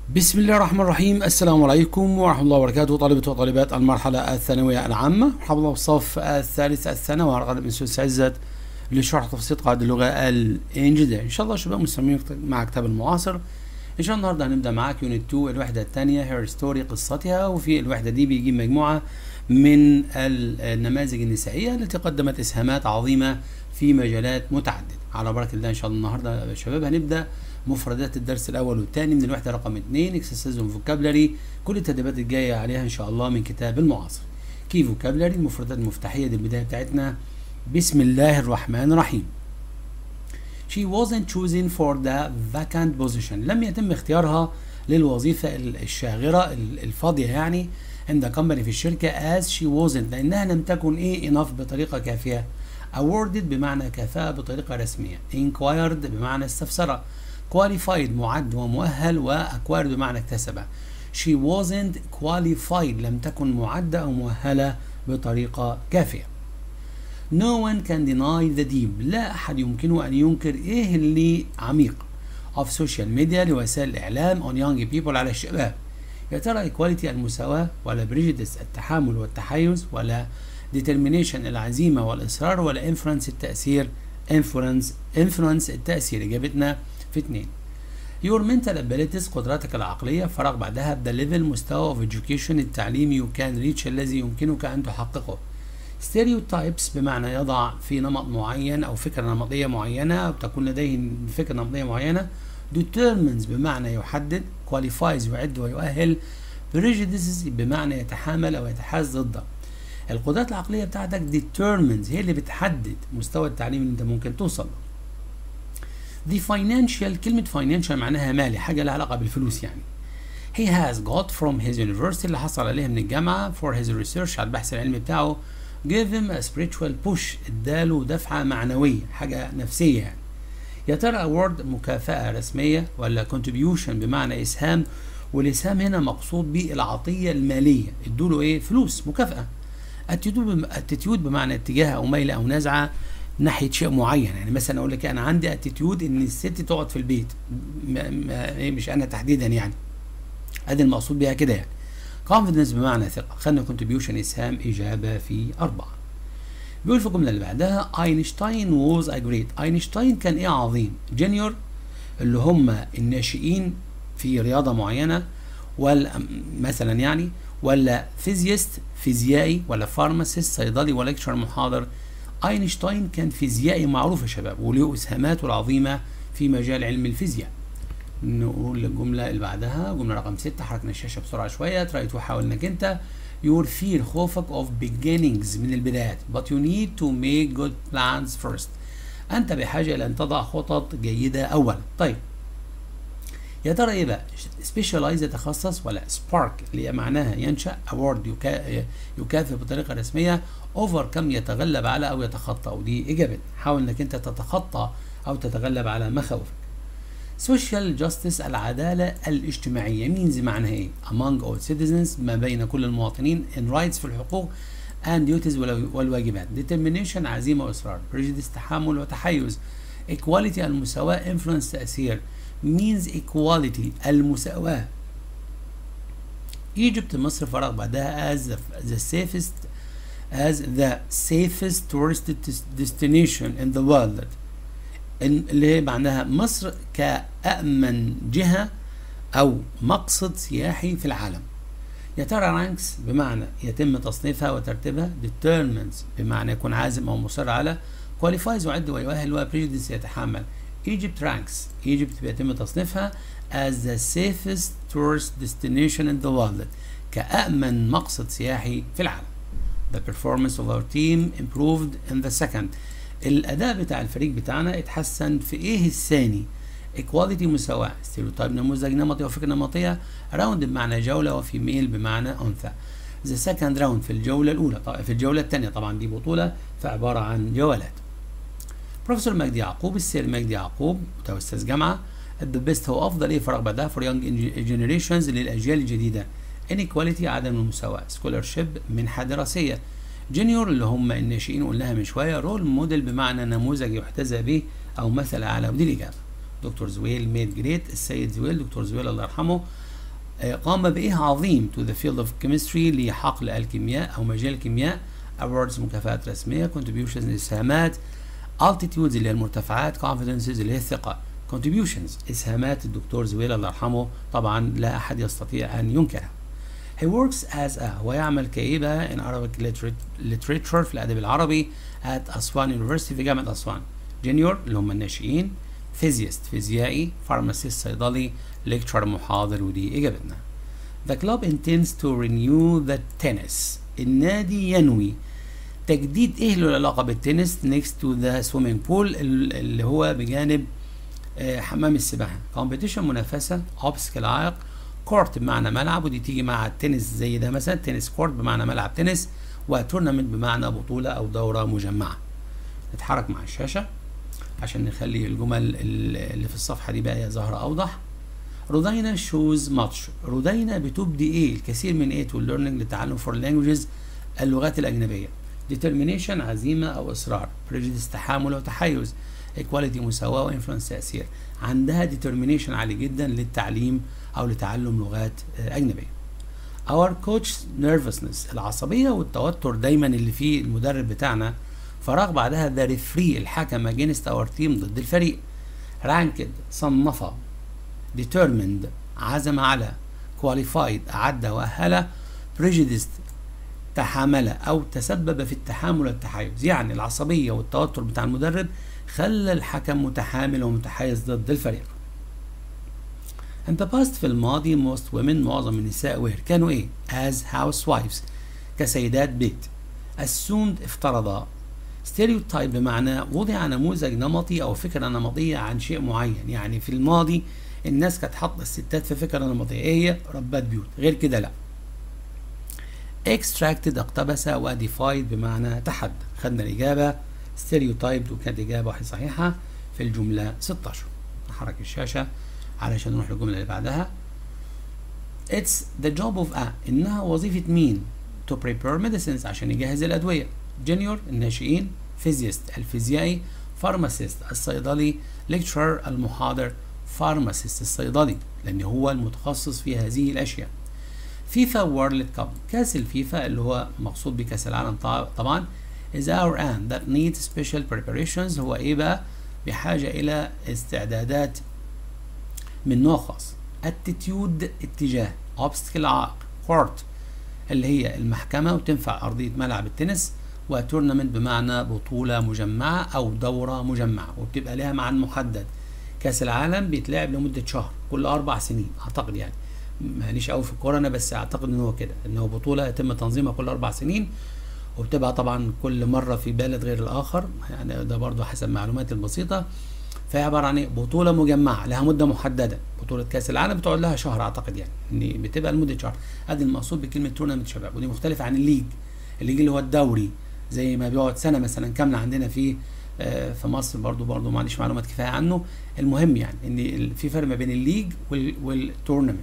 بسم الله الرحمن الرحيم السلام عليكم ورحمة الله وبركاته طلبة وطالبات المرحلة الثانوية العامة مرحبا الله بالصف الثالث الثانوي على قناة أستاذ عزت لشرح تفاصيل قواعد اللغة الإنجليزية إن شاء الله شباب مستمرين مع كتاب المعاصر إن شاء الله النهاردة هنبدأ معاك يونت 2 الوحدة الثانية هير ستوري قصتها وفي الوحدة دي بيجيب مجموعة من النماذج النسائية التي قدمت إسهامات عظيمة في مجالات متعددة على بركة الله إن شاء الله النهاردة يا شباب هنبدأ مفردات الدرس الاول والثاني من الوحده رقم 2 اكسسايز فوكابلري كل التدريبات الجايه عليها ان شاء الله من كتاب المعاصر كي فوكابلري المفردات المفتاحيه دي البدايه بتاعتنا بسم الله الرحمن الرحيم She wasn't chosen for the vacant position لم يتم اختيارها للوظيفة الشاغرة الفاضية يعني عند كمباني في الشركة as she wasn't لأنها لم تكن إيه enough بطريقة كافية awarded بمعنى كفاءة بطريقة رسمية inquired بمعنى استفسر qualified معد ومؤهل واكوايرد بمعنى اكتسب she wasn't qualified لم تكن معدة أو مؤهلة بطريقة كافية no one can deny the deep لا أحد يمكنه أن ينكر إيه اللي عميق of social media لوسائل الإعلام on young people على الشباب يا ترى equality المساواة ولا prejudice التحامل والتحيز ولا determination العزيمة والإصرار ولا influence التأثير influence influence التأثير إجابتنا في اتنين Your mental abilities قدراتك العقلية فرق بعدها ب the level مستوى of education التعليم you can reach الذي يمكنك أن تحققه stereotypes بمعنى يضع في نمط معين أو فكرة نمطية معينة أو تكون لديه فكرة نمطية معينة determines بمعنى يحدد qualifies يعد ويؤهل prejudices بمعنى يتحامل أو يتحاز ضده القدرات العقلية بتاعتك determines هي اللي بتحدد مستوى التعليم اللي انت ممكن توصل له The financial كلمة financial معناها مالي حاجة لها علاقة بالفلوس يعني He has got from his university اللي حصل عليها من الجامعة for his research على البحث العلمي بتاعه give him a spiritual push اداله دفعة معنوية حاجة نفسية يعني يا ترى award مكافأة رسمية ولا contribution بمعنى إسهام والإسهام هنا مقصود به العطية المالية ادوله إيه فلوس مكافأة اتيتيود بمعنى اتجاه أو ميل أو نزعة ناحيه شيء معين يعني مثلا اقول لك انا عندي اتيتيود ان الست تقعد في البيت مش انا تحديدا يعني ادي المقصود بيها كده يعني confidence بمعنى ثقه خدنا contribution اسهام اجابه في اربعه بيقول في الجمله اللي بعدها اينشتاين ووز ا جريت اينشتاين كان ايه عظيم جونيور اللي هم الناشئين في رياضه معينه ولا مثلا يعني ولا فيزيست فيزيائي ولا فارماسيست صيدلي ولا ليكتشر محاضر اينشتاين كان فيزيائي معروف يا شباب وله اسهاماته العظيمه في مجال علم الفيزياء نقول الجمله اللي بعدها جمله رقم 6 حركنا الشاشه بسرعه شويه تراي تو حاول انك انت your fear خوفك of beginnings من البدايات but you need to make good plans first انت بحاجه الى ان تضع خطط جيده اولا طيب يا ترى ايه بقى سبيشالايز يتخصص ولا سبارك اللي هي معناها ينشا اوورد يكا يكافئ بطريقه رسميه اوفر كم يتغلب على او يتخطى ودي اجابه حاول انك انت تتخطى او تتغلب على مخاوفك سوشيال جاستس العداله الاجتماعيه مينز معناها ايه among all citizens ما بين كل المواطنين in rights في الحقوق and duties والواجبات determination عزيمه واصرار prejudice تحمل وتحيز equality المساواه influence تاثير means equality المساواة Egypt مصر فرق بعدها as the, the safest as the safest tourist destination in the world اللي هي معناها مصر كأأمن جهة أو مقصد سياحي في العالم يا ترى رانكس بمعنى يتم تصنيفها وترتيبها determines بمعنى يكون عازم أو مصر على qualifies يعد ويؤهل وبريجديس يتحمل Egypt ranks Egypt بيتم تصنيفها as the safest tourist destination in the world كأأمن مقصد سياحي في العالم The performance of our team improved in the second الأداء بتاع الفريق بتاعنا اتحسن في إيه الثاني equality مساواة stereotype نموذج نمطي وفكرة نمطية round بمعنى جولة وفي ميل بمعنى أنثى the second round في الجولة الأولى طبعا في الجولة الثانية طبعا دي بطولة فعبارة عن جولات بروفيسور مجدي يعقوب السير مجدي يعقوب متوسس جامعه ذا بيست هو افضل ايه فرق بعدها فور يونج جنريشنز للاجيال الجديده انيكواليتي عدم المساواه سكولرشيب منحه دراسيه جونيور اللي هم الناشئين قلناها من شويه رول موديل بمعنى نموذج يحتذى به او مثل اعلى ودي الاجابه دكتور زويل ميد جريت السيد زويل دكتور زويل الله يرحمه آه، قام بإيه عظيم to the field of chemistry لحقل الكيمياء أو مجال الكيمياء awards مكافآت رسمية contributions إسهامات altitudes اللي هي المرتفعات confidences اللي هي الثقة contributions إسهامات الدكتور زويل الله يرحمه طبعا لا أحد يستطيع أن ينكرها He works as a هو يعمل كإيه in Arabic literature في الأدب العربي at أسوان University في جامعة أسوان جونيور اللي هم الناشئين فيزيست فيزيائي فارماسيست صيدلي ليكتشر محاضر ودي إجابتنا The club intends to renew the tennis النادي ينوي تجديد ايه له العلاقه بالتنس next to the swimming pool اللي هو بجانب آه، حمام السباحه competition منافسه obstacle عائق كورت بمعنى ملعب ودي تيجي مع التنس زي ده مثلا تنس كورت بمعنى ملعب تنس وتورنمنت بمعنى بطوله او دوره مجمعه نتحرك مع الشاشه عشان نخلي الجمل اللي في الصفحه دي بقى ظاهره اوضح رودينا شوز ماتش رودينا بتبدي ايه الكثير من ايه تو ليرنينج للتعلم فور لانجويجز اللغات الاجنبيه determination عزيمه او اصرار prejudice تحامل او تحيز equality مساواه وانفلونس تاثير عندها determination عالي جدا للتعليم او لتعلم لغات اجنبيه our coach nervousness العصبيه والتوتر دايما اللي فيه المدرب بتاعنا فراغ بعدها ذا ريفري الحكم اجينست اور تيم ضد الفريق رانكد صنف determined عزم على qualified أعد وأهل prejudiced تحامل أو تسبب في التحامل والتحيز يعني العصبية والتوتر بتاع المدرب خلى الحكم متحامل ومتحيز ضد الفريق In the past في الماضي most women معظم النساء وهر كانوا ايه as housewives كسيدات بيت assumed افترض ستيريوتايب بمعنى وضع نموذج نمطي او فكره نمطيه عن شيء معين يعني في الماضي الناس كانت حاطه الستات في فكره نمطيه ايه هي ربات بيوت غير كده لا extracted اقتبس وديفايد بمعنى تحدى خدنا الاجابه ستيريوتايب وكانت اجابه واحده صحيحه في الجمله 16 نحرك الشاشه علشان نروح للجمله اللي بعدها It's the job of a إنها وظيفة مين؟ To prepare medicines عشان يجهز الأدوية. جونيور الناشئين فيزيست الفيزيائي فارماسيست الصيدلي ليكتشر المحاضر فارماسيست الصيدلي لأن هو المتخصص في هذه الأشياء. فيفا وورلد كاب كاس الفيفا اللي هو مقصود بكاس العالم طبعا is our end that needs special preparations هو ايه بقى بحاجة إلى استعدادات من نوع خاص attitude اتجاه obstacle عائق court اللي هي المحكمة وتنفع أرضية ملعب التنس وتورنمنت بمعنى بطولة مجمعة أو دورة مجمعة وبتبقى لها ميعاد محدد كأس العالم بيتلعب لمدة شهر كل أربع سنين أعتقد يعني ماليش قوي في الكورة أنا بس أعتقد إن هو كده إن هو بطولة يتم تنظيمها كل أربع سنين وبتبقى طبعا كل مرة في بلد غير الآخر يعني ده برضو حسب معلوماتي البسيطة فهي عباره عن ايه؟ بطوله مجمعه لها مده محدده، بطوله كاس العالم بتقعد لها شهر اعتقد يعني، ان بتبقى لمده شهر، ادي المقصود بكلمه تورنمنت شباب، ودي مختلفه عن الليج، الليج اللي هو الدوري زي ما بيقعد سنه مثلا كامله عندنا في آه في مصر برضو برضو ما عنديش معلومات كفايه عنه، المهم يعني ان في فرق ما بين الليج والتورنمنت.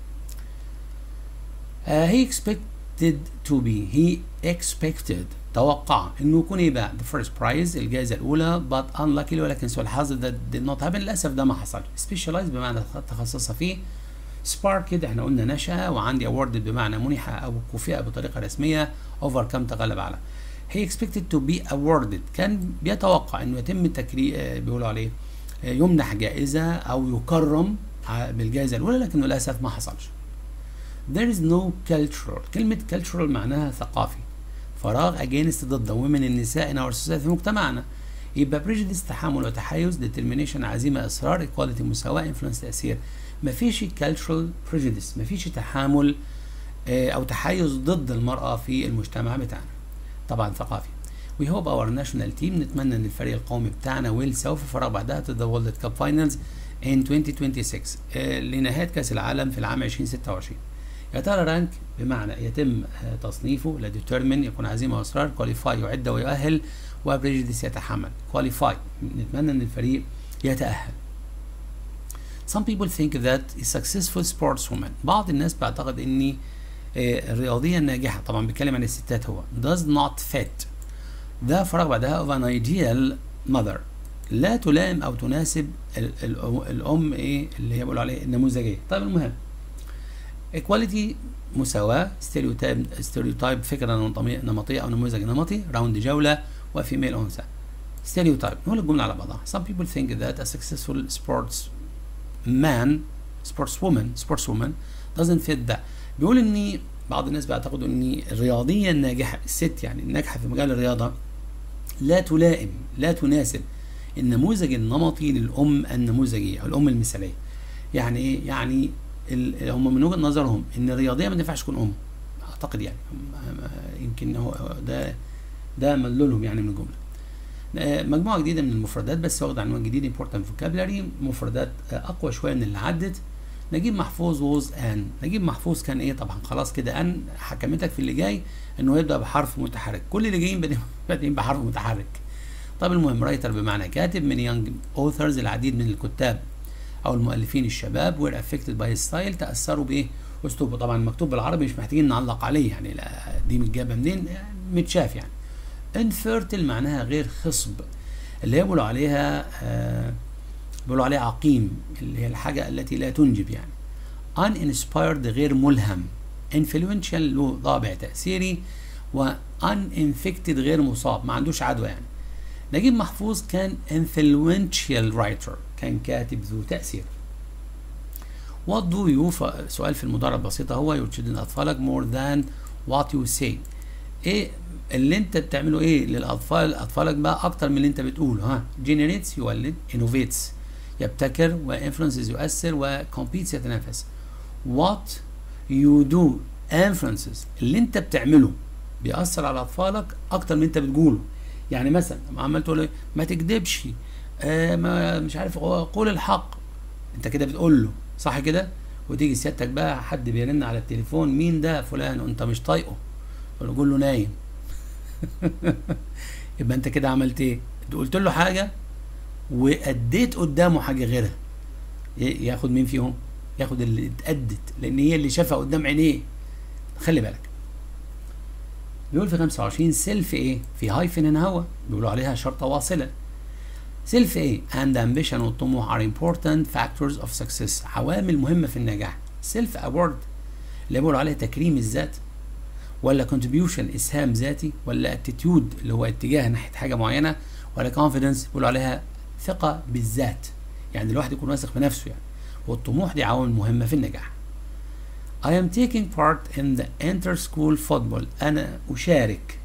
هي expected to be he expected توقع انه يكون ايه بقى the first prize الجائزه الاولى but unluckily ولكن سوء الحظ ده did not happen للاسف ده ما حصل specialize بمعنى تخصص فيه spark كده احنا قلنا نشأ وعندي awarded بمعنى منح او كفئ بطريقه رسميه overcome تغلب على he expected to be awarded كان بيتوقع انه يتم تكريم بيقولوا عليه يمنح جائزه او يكرم بالجائزه الاولى لكنه للاسف ما حصلش there is no cultural كلمه cultural معناها ثقافي فراغ اجينست ضد ومن النساء in our society في مجتمعنا يبقى prejudice تحامل وتحيز determination عزيمه اصرار equality مساواه influence تاثير مفيش cultural prejudice مفيش تحامل او تحيز ضد المراه في المجتمع بتاعنا طبعا ثقافي We hope our national team نتمنى ان الفريق القومي بتاعنا ويل سوف فراغ بعدها to the World Cup Finals in 2026 لنهاية كأس العالم في العام 2026 يا ترى رانك بمعنى يتم تصنيفه لا ديترمين يكون عزيمه واصرار كواليفاي يعد ويؤهل وبريجديس يتحمل كواليفاي نتمنى ان الفريق يتاهل Some people think that a successful sportswoman بعض الناس بيعتقد ان الرياضية الناجحة طبعا بيتكلم عن الستات هو does not fit ده فراغ بعدها of an ideal mother لا تلائم او تناسب الام ايه اللي هي بيقولوا عليه النموذجيه طيب المهم equality مساواة ستيريوتايب ستيريوتايب فكرة نمطية نمطية أو نموذج نمطي راوند جولة وفيميل أنثى ستيريوتايب نقول الجملة على بعضها some people think that a successful sports man sports woman sports woman doesn't fit that بيقول إن بعض الناس بيعتقدوا إن الرياضية الناجحة الست يعني الناجحة في مجال الرياضة لا تلائم لا تناسب النموذج النمطي للأم النموذجية أو الأم المثالية يعني إيه؟ يعني ال- هم من وجهه نظرهم ان الرياضيه ما تنفعش تكون ام اعتقد يعني هم- يمكن هو ده ده مدلولهم يعني من الجمله آه، مجموعه جديده من المفردات بس واخد عنوان جديد important vocabulary مفردات آه، اقوى شويه من اللي عدت نجيب محفوظ was ان نجيب محفوظ كان ايه طبعا خلاص كده ان حكمتك في اللي جاي انه يبدا بحرف متحرك كل اللي جايين بادئين- بادئين بحرف متحرك طب المهم رايتر بمعنى كاتب من يونج اوثرز العديد من الكتاب او المؤلفين الشباب وير افكتد باي ستايل تاثروا بايه اسلوبه طبعا مكتوب بالعربي مش محتاجين نعلق عليه يعني لا دي متجابه منين يعني متشاف يعني انفيرتل معناها غير خصب اللي هي بيقولوا عليها آه بيقولوا عليها عقيم اللي هي الحاجه التي لا تنجب يعني uninspired غير ملهم influential له طابع تاثيري و uninfected غير مصاب ما عندوش عدوى يعني نجيب محفوظ كان influential writer كان كاتب ذو تأثير What do you ف- سؤال في المضارع بسيطة هو يرشد أطفالك more than what you say ايه اللي انت بتعمله ايه للاطفال اطفالك بقى اكتر من اللي انت بتقوله ها generates يولد innovates يبتكر وانفلونسز يؤثر وكومبيتس يتنافس what you do influences اللي انت بتعمله بيأثر على اطفالك اكتر من انت بتقوله يعني مثلا لما عمال تقول له ما تكذبش آه ما مش عارف قول الحق انت كده بتقول له صح كده وتيجي سيادتك بقى حد بيرن على التليفون مين ده فلان وانت مش طايقه تقول له قول له نايم يبقى انت كده عملت ايه انت قلت له حاجه واديت قدامه حاجه غيرها ي- ياخد مين فيهم ياخد اللي اتأدت لان هي اللي شافها قدام عينيه خلي بالك بيقول في 25 سيلف ايه في هايفن هنا هو بيقولوا عليها شرطه واصله سيلف ايه and ambition والطموح are important factors of success عوامل مهمه في النجاح سيلف اوورد اللي بيقولوا عليها تكريم الذات ولا contribution اسهام ذاتي ولا attitude اللي هو اتجاه ناحيه حاجه معينه ولا confidence بيقولوا عليها ثقه بالذات يعني الواحد يكون واثق في نفسه يعني والطموح دي عوامل مهمه في النجاح I am taking part in the inter-school football أنا أشارك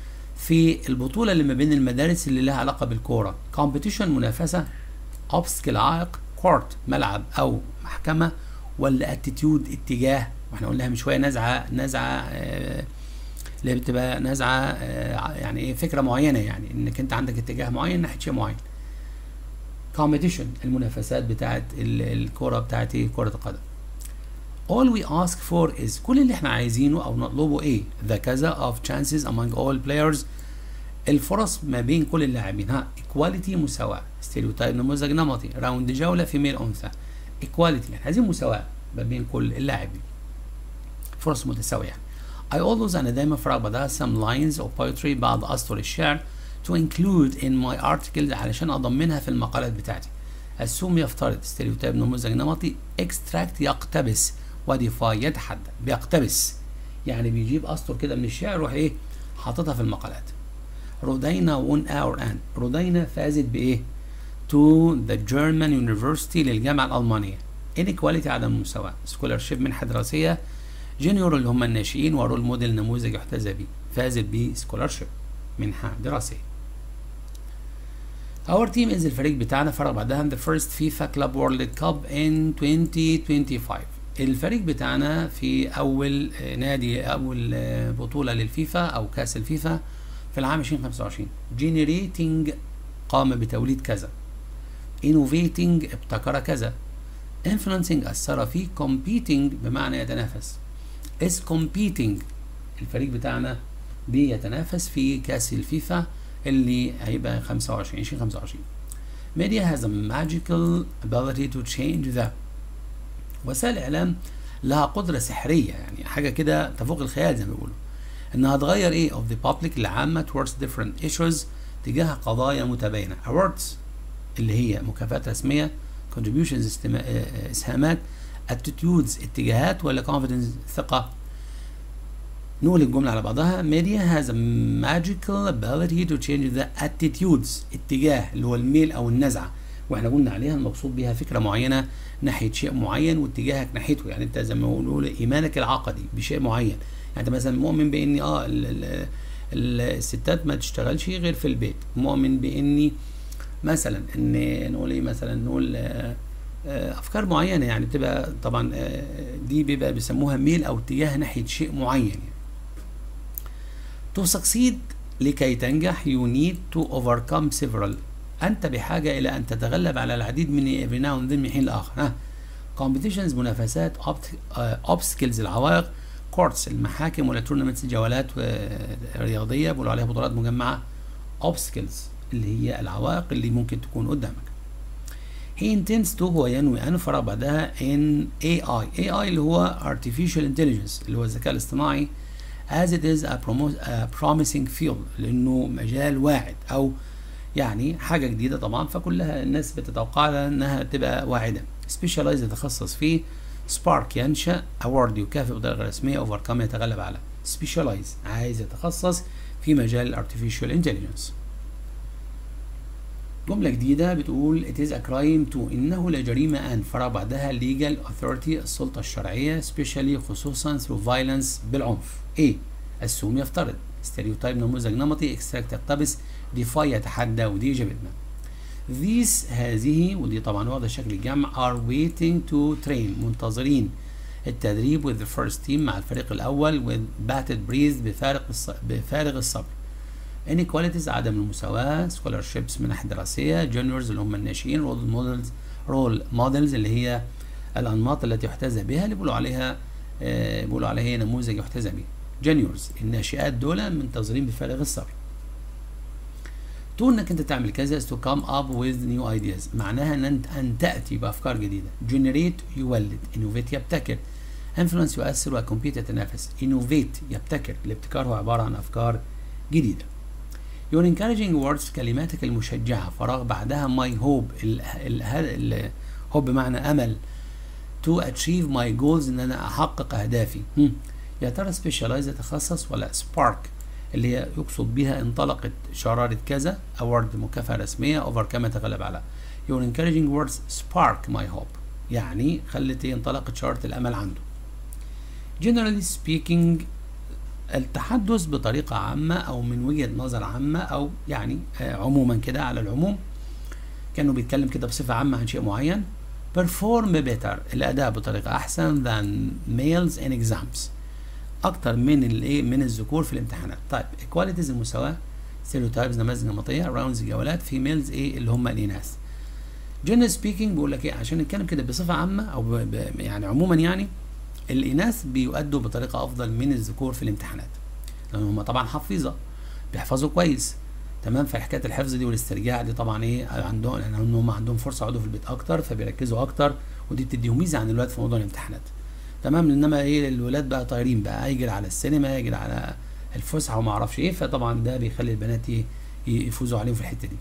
في البطولة اللي ما بين المدارس اللي لها علاقة بالكورة competition منافسة obstacle عائق court ملعب أو محكمة ولا attitude اتجاه واحنا قلناها من شوية نزعة نزعة آه، اللي هي بتبقى نزعة آه، يعني ايه فكرة معينة يعني انك انت عندك اتجاه معين ناحية شيء معين competition المنافسات بتاعت ال- الكرة بتاعت ايه كرة القدم all we ask for is كل اللي احنا عايزينه او نطلبه ايه the كذا of chances among all players الفرص ما بين كل اللاعبين ها equality مساواة stereotype نموذج نمطي راوند جولة في ميل انثى equality يعني عايزين مساواة ما بين كل اللاعبين فرص متساوية يعني I always أنا دايما في رغبة some lines of poetry بعض أسطر الشعر to include in my articles علشان أضمنها في المقالات بتاعتي assume يفترض stereotype نموذج نمطي extract يقتبس وديفy يتحدى بيقتبس يعني بيجيب أسطر كده من الشعر يروح إيه حاططها في المقالات رودينا وون اور ان رودينا فازت بايه to the German University للجامعة الألمانية inequality عدم المساواة scholarship منحة دراسية جونيور اللي هم الناشئين ورول موديل نموذج يحتذى به فازت ب scholarship منحة دراسية Our team is الفريق بتاعنا فرق بعدها the first FIFA Club World Cup in 2025 الفريق بتاعنا في أول آه، نادي أول آه، بطولة للفيفا أو كأس الفيفا في العام 2025 generating قام بتوليد كذا innovating ابتكر كذا influencing أثر فيه competing بمعنى يتنافس is competing الفريق بتاعنا بيتنافس في كأس الفيفا اللي هيبقى 25 2025 media has a magical ability to change the وسائل الإعلام لها قدرة سحرية يعني حاجة كده تفوق الخيال زي ما بيقولوا انها تغير ايه of the public العامة towards different issues تجاه قضايا متباينة awards اللي هي مكافآت رسمية contributions استما... آه، اسهامات attitudes اتجاهات ولا confidence ثقة نقول الجملة على بعضها media has a magical ability to change the attitudes اتجاه اللي هو الميل أو النزعة واحنا قلنا عليها المقصود بها فكرة معينة ناحية شيء معين واتجاهك ناحيته يعني انت زي ما بنقول ايمانك العقدي بشيء معين يعني انت مثلا مؤمن بان اه ال ال الستات ما تشتغلش غير في البيت مؤمن باني مثلا ان نقول ايه مثلا نقول آه افكار معينه يعني بتبقى طبعا دي بيبقى بيسموها ميل او اتجاه ناحيه شيء معين يعني. To succeed لكي تنجح you need to overcome several انت بحاجه الى ان تتغلب على العديد من every now and then من حين لاخر ها competitions منافسات obstacles العوائق courts المحاكم ولا tournaments جولات رياضيه بيقولوا عليها بطولات مجمعه obstacles اللي هي العوائق اللي ممكن تكون قدامك he intends to هو ينوي أن فرق بعدها in AI AI اللي هو artificial intelligence اللي هو الذكاء الاصطناعي as it is a, a promising field لأنه مجال واعد أو يعني حاجة جديدة طبعا فكلها الناس بتتوقع أنها تبقى واعدة specialize يتخصص فيه سبارك ينشأ award يكافئ بطريقة رسمية overcome يتغلب على specialize عايز يتخصص في مجال artificial intelligence جملة جديدة بتقول it is a crime to إنه لجريمة أن فرع بعدها legal authority السلطة الشرعية especially خصوصا through violence بالعنف A assume يفترض stereotype نموذج نمطي extract يقتبس defy يتحدى ودي إجابتنا these هذه ودي طبعا واخدة شكل الجمع are waiting to train منتظرين التدريب with the first team مع الفريق الأول with bated breath بفارق الص... بفارغ الصبر inequalities عدم المساواة scholarships من ناحية دراسية juniors اللي هم الناشئين role models role models اللي هي الأنماط التي يحتذى بها اللي بيقولوا عليها آه بيقولوا عليها هي نموذج يحتذى به juniors الناشئات دول منتظرين بفارغ الصبر طول انك انت تعمل كذا is to come up with new ideas معناها ان انت ان تاتي بافكار جديده generate يولد innovate يبتكر influence يؤثر وكمبيت يتنافس innovate يبتكر الابتكار هو عباره عن افكار جديده Your encouraging words كلماتك المشجعة فراغ بعدها my hope الهوب بمعنى أمل to achieve my goals إن أنا أحقق أهدافي يا ترى specialize يتخصص ولا spark اللي هي يقصد بها انطلقت شرارة كذا award مكافأة رسمية overcome يتغلب على Your encouraging words spark my hope يعني خلت انطلقت شرارة الأمل عنده Generally speaking التحدث بطريقة عامة أو من وجهة نظر عامة أو يعني عموما كده على العموم كانوا بيتكلم كده بصفة عامة عن شيء معين perform better الأداء بطريقة أحسن than males in exams أكتر من الإيه من الذكور في الامتحانات طيب equalities المساواة stereotypes نماذج نمطية rounds جولات females إيه اللي هم الإناث general speaking بيقول لك إيه عشان نتكلم كده بصفة عامة أو ب ب يعني عموما يعني الإناث بيؤدوا بطريقة أفضل من الذكور في الامتحانات لأن هم طبعا حفيظة بيحفظوا كويس تمام فحكايه الحفظ دي والاسترجاع دي طبعا ايه عندهم لان يعني هم عندهم فرصه يقعدوا في البيت اكتر فبيركزوا اكتر ودي بتديهم ميزه عن الولاد في موضوع الامتحانات تمام انما ايه الولاد بقى طايرين بقى يجري على السينما يجري على الفسحه وما اعرفش ايه فطبعا ده بيخلي البنات ايه يفوزوا عليهم في الحته دي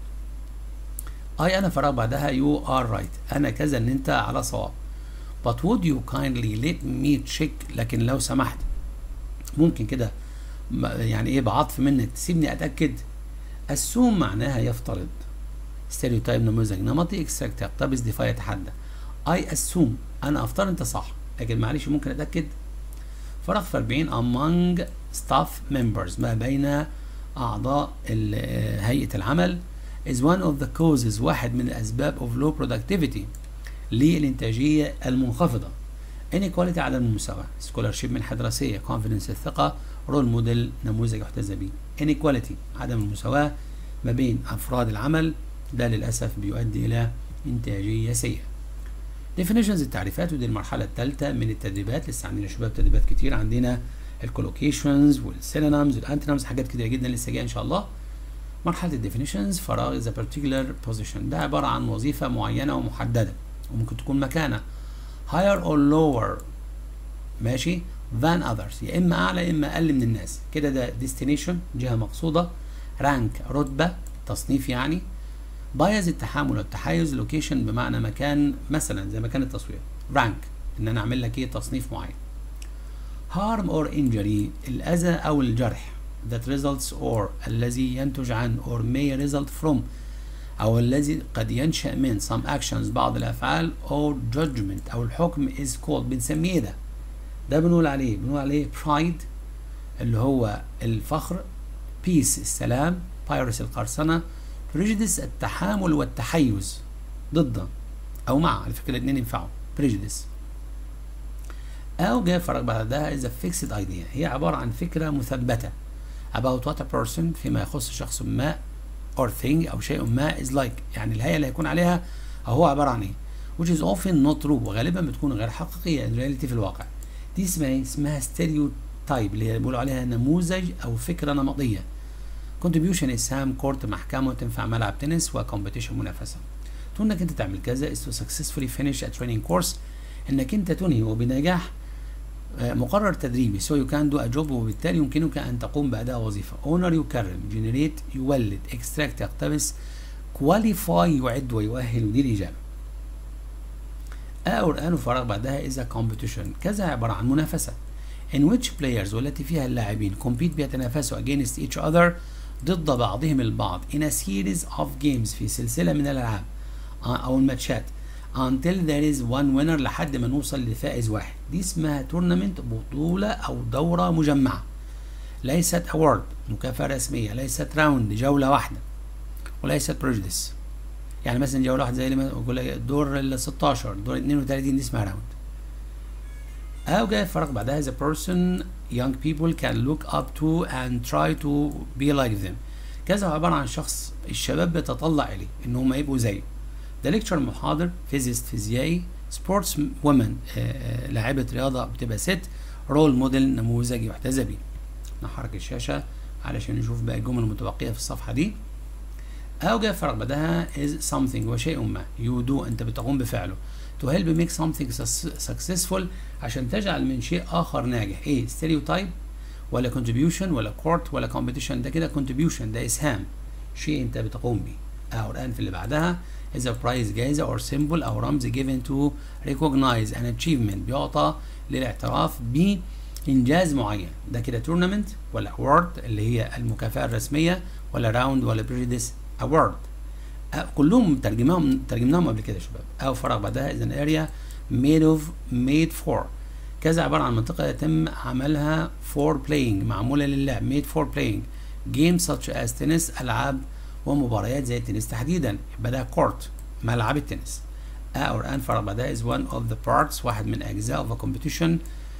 اي انا فراغ بعدها يو ار رايت انا كذا ان انت على صواب but would you kindly let me check لكن لو سمحت ممكن كده يعني ايه بعطف منك تسيبني اتاكد assume معناها يفترض stereotype نموذج نمطي extract يقتبس defy يتحدى I assume أنا أفترض أنت صح لكن معلش ممكن أتأكد فرق في 40 among staff members ما بين أعضاء هيئة العمل is one of the causes واحد من الأسباب of low productivity للإنتاجية المنخفضة inequality عدم المساواة scholarship منحة دراسية confidence الثقة رول موديل نموذج يحتذى به inequality عدم المساواة ما بين أفراد العمل ده للأسف بيؤدي إلى إنتاجية سيئة definitions التعريفات ودي المرحلة الثالثة من التدريبات لسه عندنا شباب تدريبات كتير عندنا الكولوكيشنز والسينونيمز والانتونيمز حاجات كتير جدا لسه جايه ان شاء الله مرحلة الديفينيشنز فراغ is a particular position ده عبارة عن وظيفة معينة ومحددة وممكن تكون مكانة higher or lower ماشي than others يا اما اعلى يا اما اقل من الناس كده ده destination جهه مقصوده rank رتبه تصنيف يعني بايز التحامل والتحيز لوكيشن بمعنى مكان مثلا زي مكان التصوير rank ان انا اعمل لك ايه تصنيف معين harm or injury الاذى او الجرح that results or الذي ينتج عن or may result from أو الذي قد ينشأ من some actions بعض الأفعال or judgment أو الحكم is called بنسميه ده ده بنقول عليه بنقول عليه pride اللي هو الفخر peace السلام piracy القرصنة prejudice التحامل والتحيز ضد أو مع على فكرة الاتنين ينفعوا prejudice أو جاء فرق بعدها is a fixed idea هي عبارة عن فكرة مثبتة about what a person فيما يخص شخص ما or thing أو شيء ما is like يعني الهيئة اللي هيكون عليها أو هو عبارة عن إيه which is often not true وغالبا بتكون غير حقيقية in reality في الواقع دي اسمها اسمها stereotype اللي هي بيقولوا عليها نموذج أو فكرة نمطية contribution إسهام كورت محكمة تنفع ملعب تنس وكومبيتيشن منافسة تقول انك انت تعمل كذا is to successfully finish a training course انك انت تنهي وبنجاح مقرر تدريبي so you can do a job وبالتالي يمكنك أن تقوم بأداء وظيفة honor يكرم generate يولد extract يقتبس qualify يعد ويؤهل ودي الإجابة أو الآن فراغ بعدها is a competition كذا عبارة عن منافسة in which players والتي فيها اللاعبين compete بيتنافسوا against each other ضد بعضهم البعض in a series of games في سلسلة من الألعاب أو الماتشات until there is one winner لحد ما نوصل لفائز واحد دي اسمها تورنمنت بطولة أو دورة مجمعة ليست أورد مكافأة رسمية ليست راوند جولة واحدة وليست بريجديس يعني مثلا جولة واحدة زي اللي بقول لك الدور ال 16 دور 32 دي اسمها راوند أو جاي الفرق بعدها the person young people can look up to and try to be like them كذا عبارة عن شخص الشباب بيتطلع إليه إن هم يبقوا زيه ده ليكتشر محاضر فيزيست فيزيائي سبورتس وومن لاعبة رياضة بتبقى ست رول موديل نموذج يحتذى بيه نحرك الشاشة علشان نشوف باقي الجمل المتبقية في الصفحة دي أو جاء فرق بعدها is something هو شيء ما you do أنت بتقوم بفعله to help make something successful عشان تجعل من شيء آخر ناجح إيه stereotype ولا contribution ولا court ولا competition ده كده contribution ده إسهام شيء أنت بتقوم بيه أو الآن في اللي بعدها is a prize جائزة or symbol أو رمز given to recognize an achievement بيعطى للاعتراف بإنجاز معين ده كده tournament ولا award اللي هي المكافأة الرسمية ولا round ولا prejudice award كلهم ترجمناهم ترجمناهم قبل كده يا شباب أو فراغ بعدها is an area made of made for كذا عبارة عن منطقة يتم عملها for playing معمولة للعب made for playing games such as tennis ألعاب ومباريات زي التنس تحديدا يبقى ده كورت ملعب التنس or and فرق ده is one of the parts واحد من أجزاء of a competition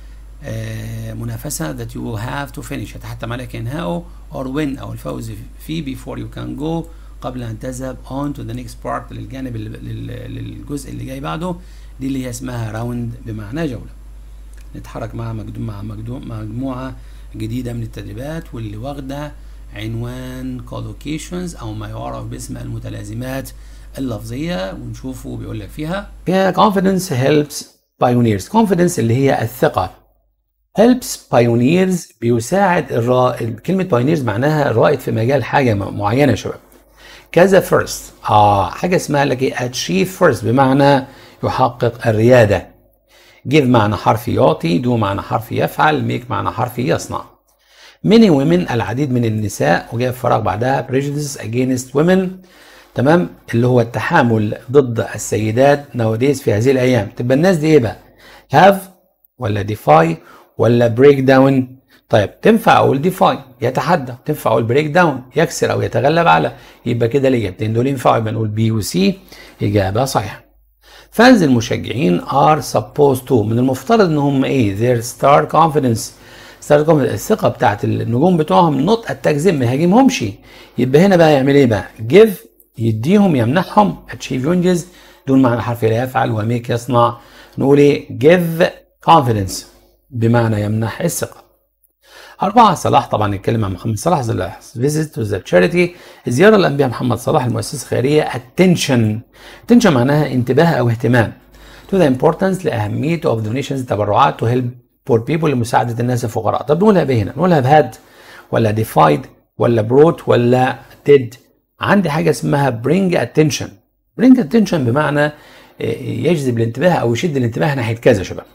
آه منافسة that you will have to finish يتحتم عليك إنهائه or win أو الفوز فيه before you can go قبل أن تذهب on to the next part للجانب للجزء اللي جاي بعده دي اللي هي اسمها راوند بمعنى جولة نتحرك مع مجموعة مجموعة جديدة من التدريبات واللي واخدة عنوان collocations او ما يعرف باسم المتلازمات اللفظيه ونشوفه بيقول لك فيها فيها confidence helps pioneers confidence اللي هي الثقه helps pioneers بيساعد الرائد كلمه pioneers معناها رائد في مجال حاجه معينه يا شباب كذا first اه حاجه اسمها لك ايه achieve first بمعنى يحقق الرياده give معنى حرف يعطي do معنى حرف يفعل make معنى حرف يصنع many women العديد من النساء وجاء فراغ بعدها prejudice against women تمام اللي هو التحامل ضد السيدات nowadays في هذه الايام تبقى الناس دي ايه بقى have ولا defy ولا break down طيب تنفع اقول defy يتحدى تنفع اقول break down يكسر او يتغلب على يبقى كده الاجابتين دول ينفعوا يبقى نقول بي وسي اجابه صحيحه فانز المشجعين are supposed to من المفترض ان هم ايه their star confidence ستار الثقه بتاعت النجوم بتوعهم نوت اتاك زم ما يهاجمهمش يبقى هنا بقى يعمل ايه بقى؟ جيف يديهم يمنحهم اتشيف ينجز دون معنى حرف لا يفعل وميك يصنع نقول ايه؟ جيف كونفيدنس بمعنى يمنح الثقه. أربعة صلاح طبعا نتكلم عن محمد صلاح فيزيت تو ذا تشاريتي زيارة لأنبياء محمد صلاح المؤسسة الخيرية اتنشن اتنشن معناها انتباه أو اهتمام to the importance لأهمية of donations التبرعات to help for people لمساعدة الناس الفقراء طب نقولها بايه هنا نقولها بهاد ولا defied ولا brought ولا did عندي حاجة اسمها bring attention bring attention بمعنى يجذب الانتباه او يشد الانتباه ناحيه كذا يا شباب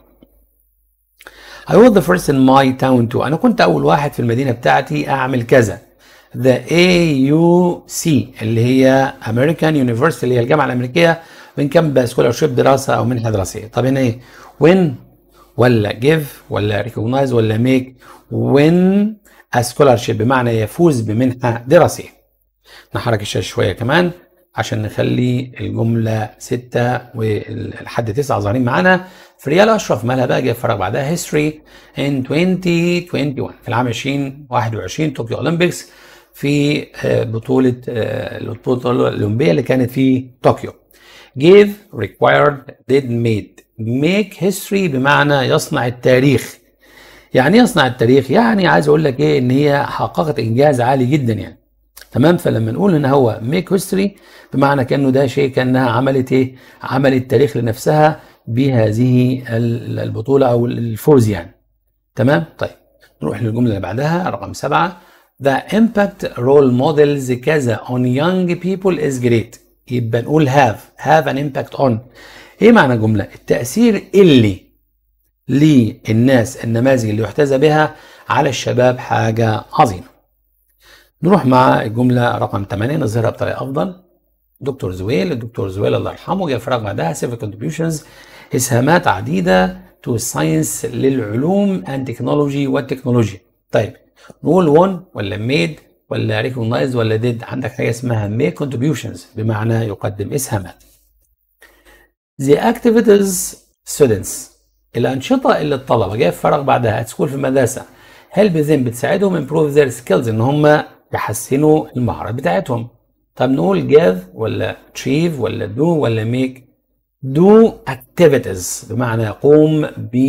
I was the first in my town to أنا كنت أول واحد في المدينة بتاعتي أعمل كذا The AUC اللي هي American University اللي هي الجامعة الأمريكية بنكمل سكولارشيب دراسة أو منحة دراسية طب هنا إيه win ولا give ولا recognize ولا make win a scholarship بمعنى يفوز بمنحة دراسية نحرك الشاشة شوية كمان عشان نخلي الجملة ستة ولحد تسعة ظاهرين معانا فريال أشرف مالها بقى جاي فرق بعدها history in 2021 في العام 2021 طوكيو أولمبيكس في بطولة البطولة الأولمبية اللي كانت في طوكيو give required did made make history بمعنى يصنع التاريخ يعني يصنع التاريخ يعني عايز اقول لك ايه ان هي حققت انجاز عالي جدا يعني تمام فلما نقول ان هو ميك هيستوري بمعنى كانه ده شيء كانها عملت ايه عملت تاريخ لنفسها بهذه البطوله او الفوز يعني تمام طيب نروح للجمله اللي بعدها رقم سبعة The impact role models كذا on young people is great يبقى نقول have have an impact on ايه معنى الجمله التاثير اللي للناس النماذج اللي يحتذى بها على الشباب حاجه عظيمه نروح مع الجملة رقم 8 نظهرها بطريقة أفضل دكتور زويل الدكتور زويل الله يرحمه جاء فراغ بعدها سيفل كونتريبيوشنز إسهامات عديدة تو الساينس للعلوم اند تكنولوجي والتكنولوجيا طيب نقول وون ولا ميد ولا ريكوجنايز ولا ديد عندك حاجة اسمها ميك كونتريبيوشنز بمعنى يقدم إسهامات The activities students الأنشطة اللي الطلبة جاء فراغ بعدها هتسكول في المدرسة help them بتساعدهم improve their skills إن هم يحسنوا المهارات بتاعتهم طب نقول give ولا achieve ولا do ولا make do activities بمعنى يقوم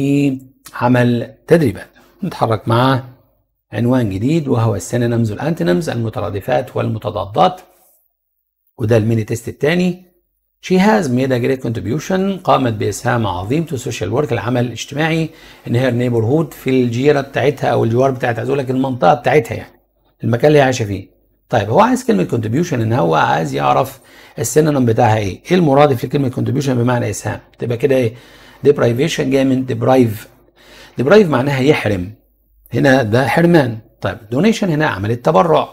بعمل تدريبات نتحرك مع عنوان جديد وهو السينونيمز والانتونيمز المترادفات والمتضادات وده الميني تيست الثاني She has made a great contribution قامت بإسهام عظيم to social work العمل الاجتماعي in her neighborhood في الجيرة بتاعتها أو الجوار بتاعتها عايز أقول لك المنطقة بتاعتها يعني المكان اللي هي عايشه فيه طيب هو عايز كلمه كونتريبيوشن ان هو عايز يعرف السينونيم بتاعها ايه ايه المرادف لكلمه كونتريبيوشن بمعنى اسهام تبقى كده ايه ديبرايفيشن جاي من ديبرايف ديبرايف معناها يحرم هنا ده حرمان طيب دونيشن هنا عمليه تبرع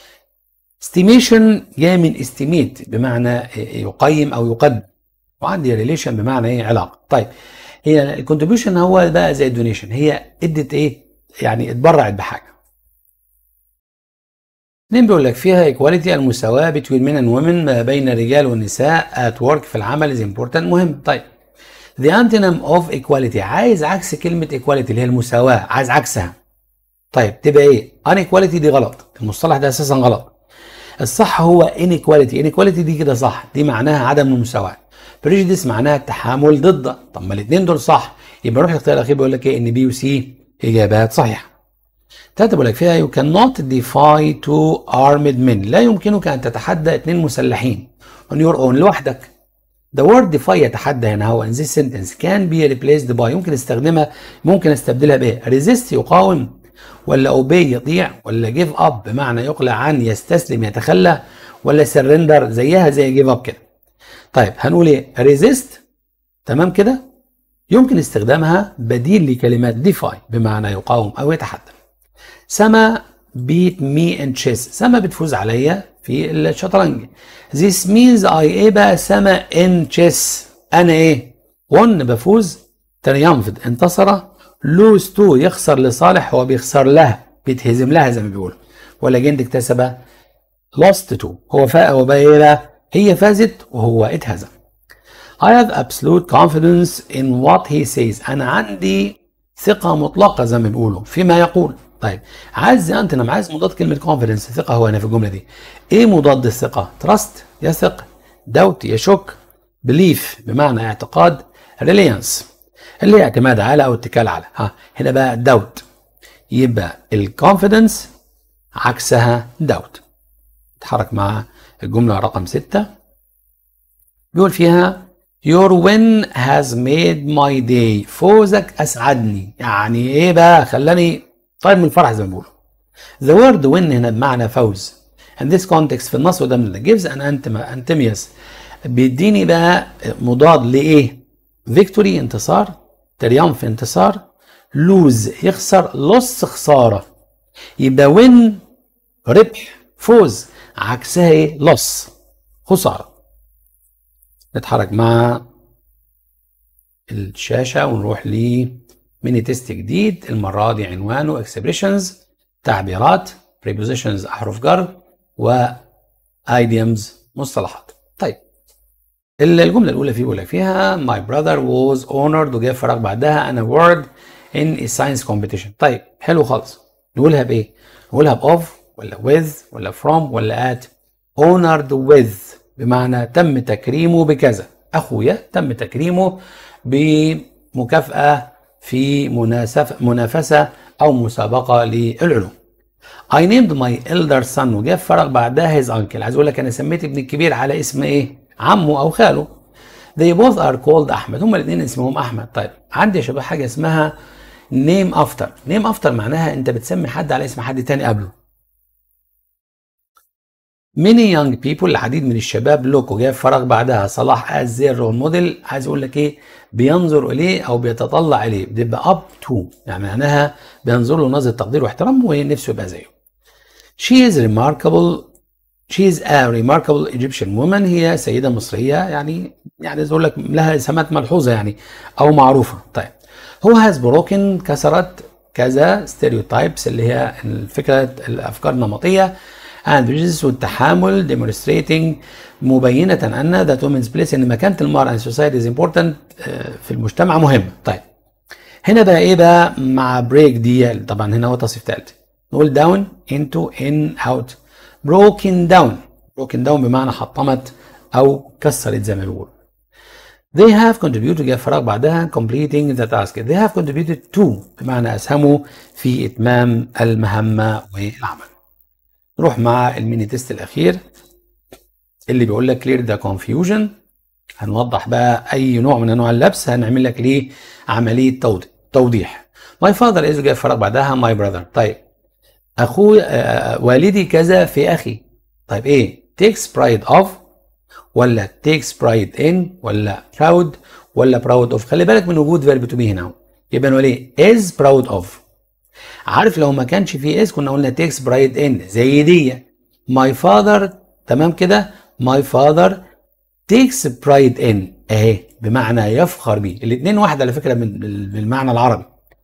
استيميشن جاي من استيميت بمعنى يقيم او يقدم وعندي ريليشن بمعنى ايه علاقه طيب هي الكونتريبيوشن هو بقى زي الدونيشن هي ادت ايه يعني اتبرعت بحاجه اتنين بيقول لك فيها equality المساواة between men and women ما بين الرجال والنساء at work في العمل is important مهم طيب the antonym of equality عايز عكس كلمة equality اللي هي المساواة عايز عكسها طيب تبقى ايه unequality دي غلط المصطلح ده اساسا غلط الصح هو inequality inequality دي كده صح دي معناها عدم المساواة prejudice معناها التحامل ضده طب ما الاثنين دول صح يبقى نروح الاختيار الاخير بيقول لك ايه ان بي وسي اجابات صحيحه تلاته بيقول لك فيها you cannot defy two armed men لا يمكنك ان تتحدى اثنين مسلحين on your own لوحدك the word defy يتحدى هنا هو in this sentence can be replaced by يمكن استخدمها ممكن استبدلها بايه resist يقاوم ولا obey يطيع ولا give up بمعنى يقلع عن يستسلم يتخلى ولا surrender زيها زي give up كده طيب هنقول ايه resist تمام كده يمكن استخدامها بديل لكلمات defy بمعنى يقاوم او يتحدى سما beat me in chess سما بتفوز عليا في الشطرنج this means I ايه بقى سما in chess انا ايه won بفوز triumphed انتصر lose to يخسر لصالح هو بيخسر لها بيتهزم لها زي ما بيقولوا ولا جند اكتسب lost to هو فاق هو بقى ايه بقى هي فازت وهو اتهزم I have absolute confidence in what he says أنا عندي ثقة مطلقة زي ما بيقولوا فيما يقول طيب عايز انت انا عايز مضاد كلمه كونفيدنس ثقه هو هنا في الجمله دي ايه مضاد الثقه تراست يثق دوت يشك بليف بمعنى اعتقاد ريليانس اللي هي اعتماد على او اتكال على ها هنا بقى دوت يبقى الكونفيدنس عكسها دوت نتحرك مع الجمله رقم ستة بيقول فيها Your win has made my day فوزك أسعدني يعني إيه بقى خلاني طيب من الفرح زي ما بيقولوا The word win هنا بمعنى فوز in this context في النص ده من gives an antonyms بيديني بقى مضاد لايه فيكتوري انتصار تريامف انتصار لوز يخسر لص خساره يبقى وين ربح فوز عكسها ايه لص خساره نتحرك مع الشاشه ونروح ل ميني تيست جديد المره دي عنوانه اكسبريشنز تعبيرات prepositions احرف جر و idioms مصطلحات طيب الجمله الاولى فيه بيقول لك فيها my brother was honored وجاء فراغ بعدها an award in a science competition طيب حلو خالص نقولها بايه نقولها باوف ولا with ولا from ولا at honored with بمعنى تم تكريمه بكذا اخويا تم تكريمه بمكافاه في منافسه او مسابقه للعلوم I named my elder son وجاء فرق بعدها his uncle عايز اقول لك انا سميت ابني الكبير على اسم ايه؟ عمه او خاله. They both are called احمد هما الاثنين اسمهم احمد طيب عندي يا شباب حاجه اسمها name after name after معناها انت بتسمي حد على اسم حد تاني قبله. Many young people العديد من الشباب لوك وجاء فرق بعدها صلاح as their role model عايز اقول لك ايه بينظر اليه او بيتطلع اليه بتبقى up to يعني معناها بينظر له نظره تقدير واحترام ونفسه يبقى زيه. She is remarkable She is a remarkable Egyptian woman هي سيدة مصرية يعني يعني عايز اقول لك لها سمات ملحوظة يعني أو معروفة طيب who has broken كسرت كذا stereotypes اللي هي الفكرة الأفكار النمطية and prejudice والتحامل demonstrating مبينة أن that women's place إن مكانة المرأة in society is important في المجتمع مهمة طيب هنا بقى إيه بقى مع بريك دي طبعا هنا هو تصريف ثالث نقول down into in out broken down broken down بمعنى حطمت او كسرت زي ما بيقول they have contributed جاء فراغ بعدها completing the task they have contributed to بمعنى اسهموا في اتمام المهمه والعمل نروح مع الميني تيست الاخير اللي بيقول لك clear the confusion هنوضح بقى اي نوع من انواع اللبس هنعمل لك ليه عمليه توضيح my father is جاء فراغ بعدها my brother طيب اخوي والدي كذا في اخي طيب ايه takes pride of ولا takes pride in ولا proud ولا proud of خلي بالك من وجود verb to be هنا يبقى نقول ايه is proud of عارف لو ما كانش فيه is كنا قلنا takes pride in زي دي my father تمام كده my father takes pride in اهي بمعنى يفخر بيه الاثنين واحد على فكره بالمعنى العربي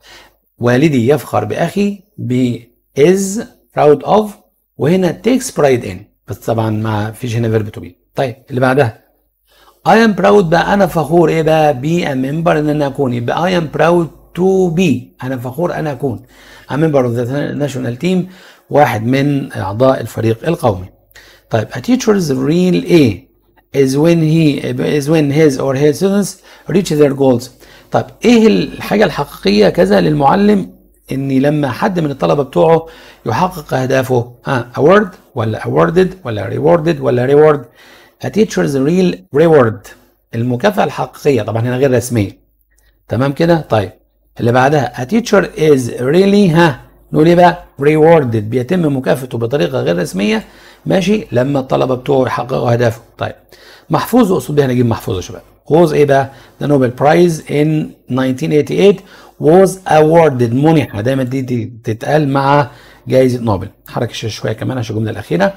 والدي يفخر باخي ب is proud of وهنا takes pride in بس طبعا ما فيش هنا verb to be طيب اللي بعدها I am proud بقى انا فخور ايه بقى be a member ان انا اكون يبقى I am proud to be انا فخور انا اكون a member of the national team واحد من اعضاء الفريق القومي طيب a teacher's real A is when he is when his or her students reach their goals طيب ايه الحاجه الحقيقيه كذا للمعلم ان لما حد من الطلبه بتوعه يحقق اهدافه ها award ولا awarded ولا rewarded ولا reward a teacher's real reward المكافاه الحقيقيه طبعا هنا غير رسميه تمام كده طيب اللي بعدها a teacher is really ها نقول ايه بقى rewarded بيتم مكافاته بطريقه غير رسميه ماشي لما الطلبه بتوعه يحققوا اهدافهم طيب محفوظ اقصد بيها نجيب محفوظ يا شباب was ايه بقى the Nobel Prize in 1988 was awarded منح دايما دي تتقال مع جائزة نوبل حرك الشاشة شوية كمان عشان الجملة الأخيرة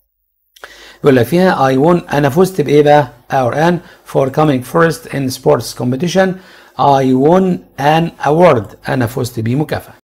يقول لك فيها I won أنا فزت بإيه بقى or an for coming first in sports competition I won an award أنا فزت بمكافأة